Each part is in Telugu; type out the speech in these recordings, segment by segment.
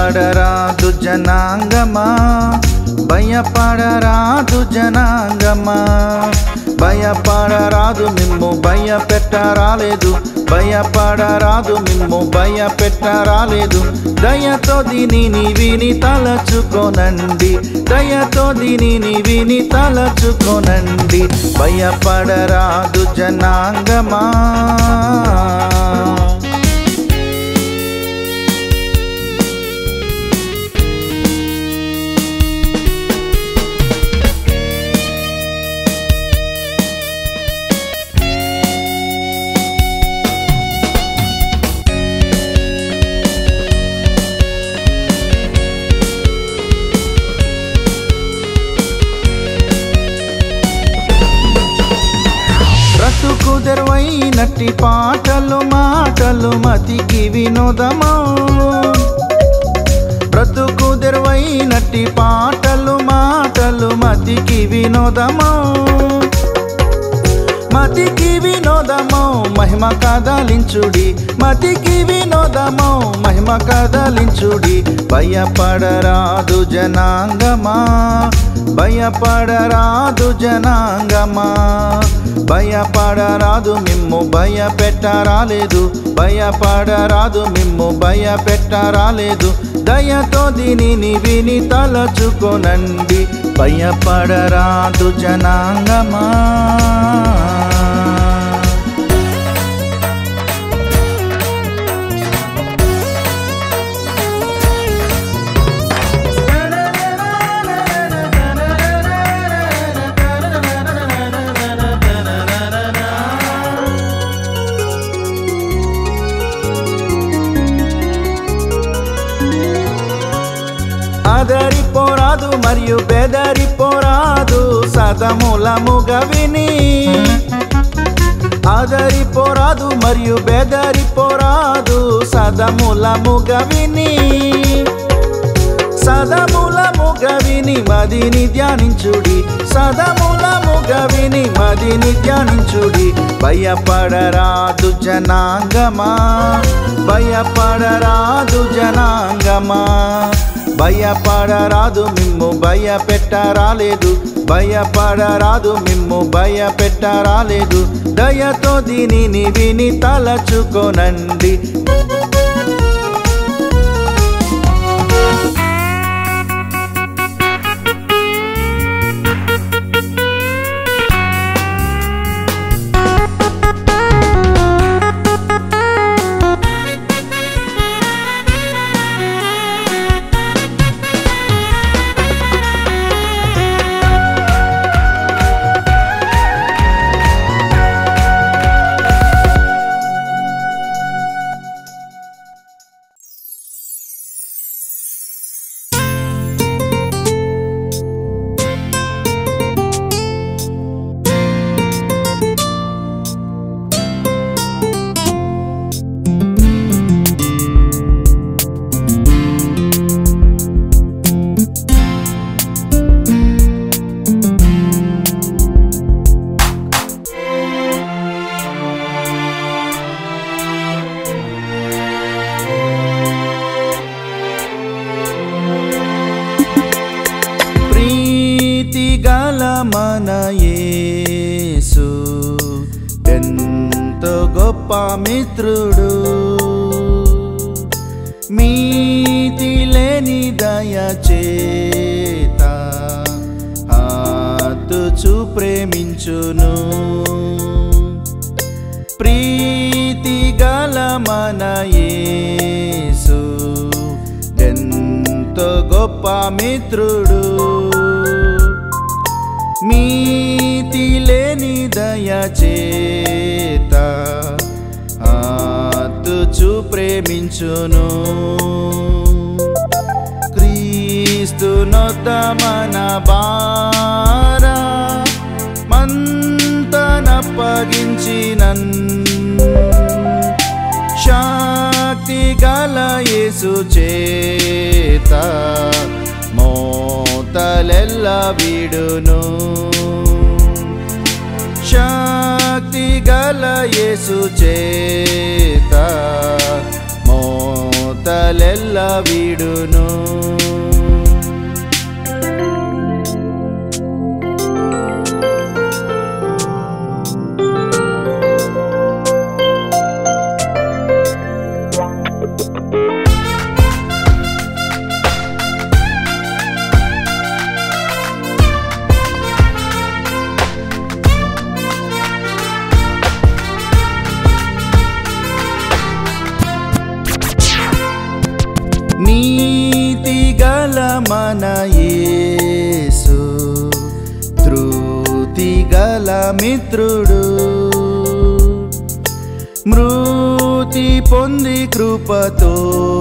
భయపడరాదు జనాంగమా భయపడరాదు జనాంగమా భయపడరాదు మిమ్ము భయపెట్టరాలేదు భయపడరాదు మిమ్ము భయపెట్టరాలేదు దయతో దీనిని విని తలచుకోనండి దయతో దీనిని విని తలచుకోనండి భయపడరాదు జనాంగమా బ్రతుకు తెరువైనట్టి పాటలు మాటలు మతికి వినోదమో బ్రతుకు తెరువైనట్టి పాటలు మాటలు మతికి వినోదమో మతికి వినోదమో మహిమ కదలించుడి మతికి వినోదమో మహిమ కదలించుడి భయపడరాదు జనాంగమా భయపడరాదు జనాంగమా భయపడరాదు మిమ్ము భయపెట్టరాలేదు భయపడరాదు మిమ్ము భయపెట్టరాలేదు దయతో దీనిని విని తలచుకోనండి భయపడరాదు జనాంగమా ఆదరిపోరాదు మరియు బెదరిపోరాదు సదములముగా విని ఆదరిపోరాదు మరియు బెదరిపోరాదు సదములముగా విని సదములముగా విని మదిని ధ్యానించుడి సదములముగా విని మదిని ధ్యానించుడి భయపడరాదు జనాంగమా భయపడరాదు జనాంగమా భయపడరాదు మిమ్ము భయపెట్టరాలేదు భయపడరాదు మిమ్ము భయపెట్టరాలేదు దయతో దీనిని విని తలచుకోనండి ప్రీతి గల మన యేసు ఎంతో గొప్ప మిత్రుడు మీతి లేని దయ చేత హత్తుచు ప్రేమించును ప్రీతి గల మన యేసు ఎంతో గొప్ప మిత్రుడు మీతి లేని దయ చేత ఆతుచు ప్రేమించును క్రీస్తు నొద్ద మన బారా మంతనప్పగించినన్ శాక్తి గల యేసు చేత మోతలెల్ల విడును శాక్తి గల యేసు చేత మోత చింతలెల్ల వీడును నీతి గల మన యేసు ధృతి గల మిత్రుడు మృతి పొంది కృపతో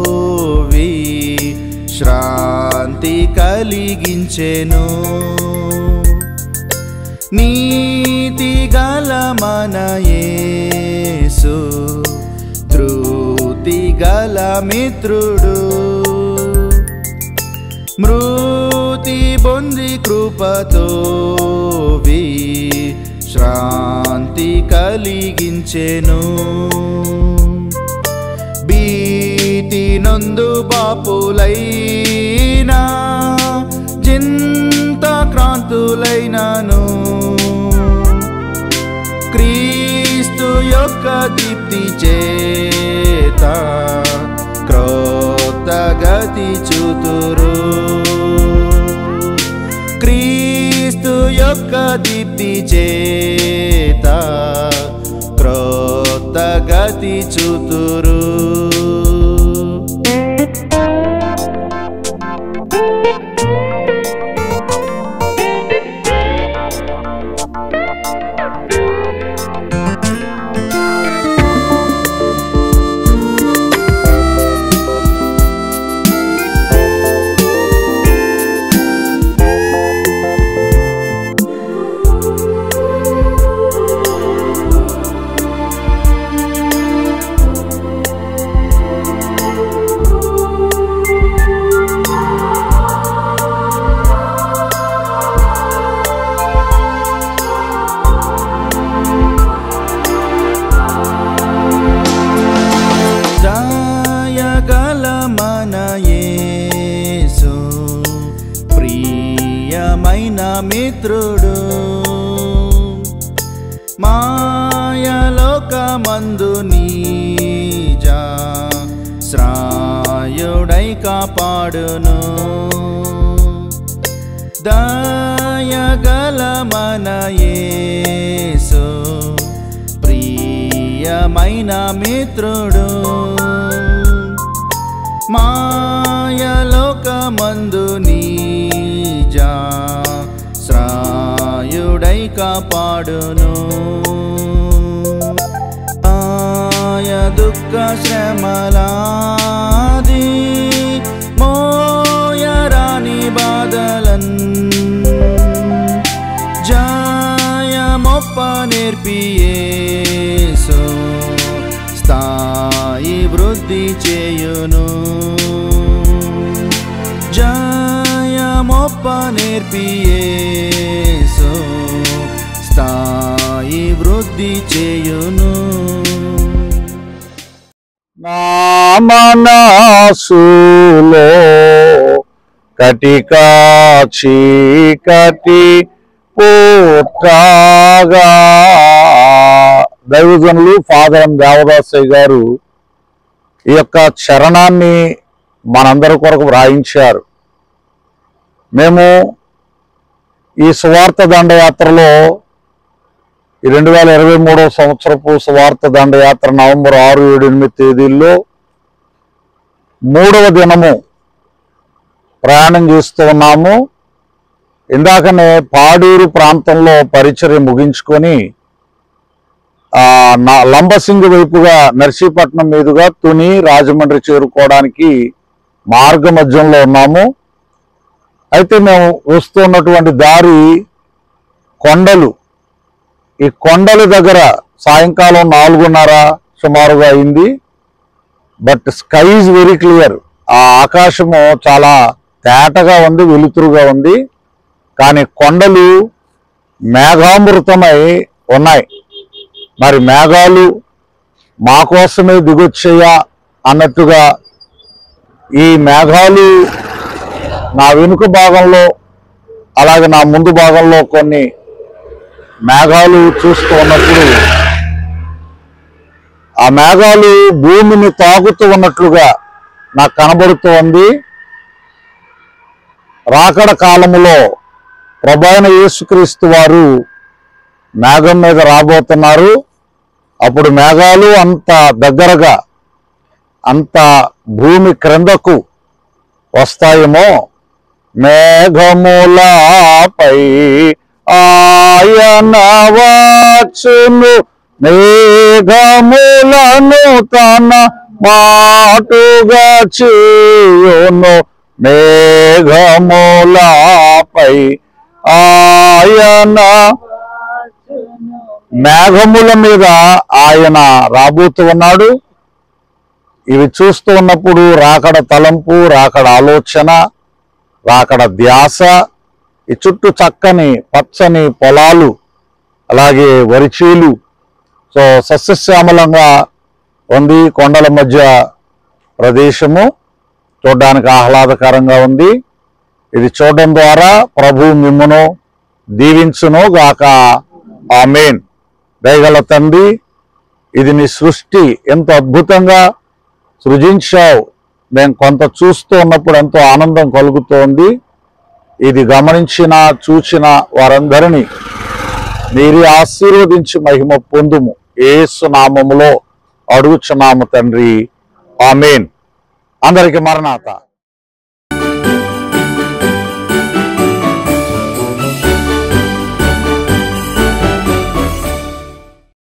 శ్రాంతి కలిగించెను నీతి గల మన యేసు ధృతి గల మిత్రుడు మృతి పొంది కృపతో శ్రాంతి కలిగించెను భీతి నొందు బాపులైనా చింత క్రాంతులైనను క్రీస్తు యొక్క దీప్తి చేత క్రొత్త గతి చూతురు క్రీస్తు యొక్క దీప్తి చేత క్రొత్త గతి చూతురు దయగల మన యేసు ప్రియమైన మిత్రుడు మాయలోకమందు నీజా శ్రాయుడై కాపాడును దయగల మన యేసు ప్రియమైన మిత్రుడు మాయలోకమందు నీజా శ్రాయుడై కాపాడును ఆయ దుఃఖ శ్రమలాది మోయరాని బాధలన్ జాయమొప్ప నేర్పియేసు స్థాయి వృద్ధి చేయును జాయమొప్ప నేర్పియేసు స్థాయి వృద్ధి చేయును నా మనసులో కటిక చీకటి పూట్రాగా దైవజనులు ఫాదర్ ఎం దేవదాసయ్య గారు ఈ యొక్క చరణాన్ని మనందరి కొరకు వ్రాయించారు మేము ఈ సువార్త దండయాత్రలో ఈ రెండు వేల ఇరవై మూడవ సంవత్సరపు సువార్త దండయాత్ర నవంబర్ ఆరు ఏడు ఎనిమిది తేదీల్లో మూడవ దినము ప్రయాణం చేస్తూ ఉన్నాము ఇందాకనే పాడూరు ప్రాంతంలో పరిచర్య ముగించుకొని ఆ, నా లంబసింగి వైపుగా నర్సీపట్నం మీదుగా తుని రాజమండ్రి చేరుకోవడానికి మార్గ మధ్యంలో ఉన్నాము అయితే మేము వస్తున్నటువంటి దారి కొండలు ఈ కొండల దగ్గర సాయంకాలం నాలుగున్నర సుమారుగా అయింది but sky is very clear ఆ ఆకాశము చాలా తేటగా ఉంది వెలుతురుగా ఉంది కానీ కొండలు మేఘామృతమై ఉన్నాయి మరి మేఘాలు మా కోసమే దిగొచ్చేయా అన్నట్టుగా ఈ మేఘాలు నా వెనుక భాగంలో అలాగే నా ముందు భాగంలో కొన్ని మేఘాలు చూస్తూ ఉన్నప్పుడు ఆ మేఘాలు భూమిని తాగుతూ ఉన్నట్లుగా నాకు కనబడుతూ ఉంది రాకడ కాలములో ప్రభైన యేసుక్రీస్తు వారు మేఘం మీద రాబోతున్నారు అప్పుడు మేఘాలు అంత దగ్గరగా అంత భూమి క్రిందకు వస్తాయేమో మేఘములపై ఆయన వచ్చును మేఘములను తన మాటుగా చేయును మేఘములపై ఆయన మేఘముల మీద ఆయన రాబోతూ ఉన్నాడు ఇవి చూస్తూ ఉన్నప్పుడు రాకడ తలంపు రాకడ ఆలోచన రాకడ ధ్యాస ఈ చుట్టూ చక్కని పచ్చని పొలాలు అలాగే వరిచేలు సో సస్యశ్యామలంగా ఉంది కొండల మధ్య ప్రదేశము చూడడానికి ఆహ్లాదకరంగా ఉంది ఇది చూడడం ద్వారా ప్రభు మిమ్మును దీవించును గాక ఆమెన్ దయగల తండ్రి ఇది నీ సృష్టి ఎంతో అద్భుతంగా సృజించావు మేము కొంత చూస్తూ ఉన్నప్పుడు ఎంతో ఆనందం కలుగుతోంది ఇది గమనించిన చూచిన వారందరినీ మీరే ఆశీర్వదించి మహిమ పొందుము ఏసు నామములో అడుగుచున్నాము తండ్రి ఆమెన్ అందరికి మరణాత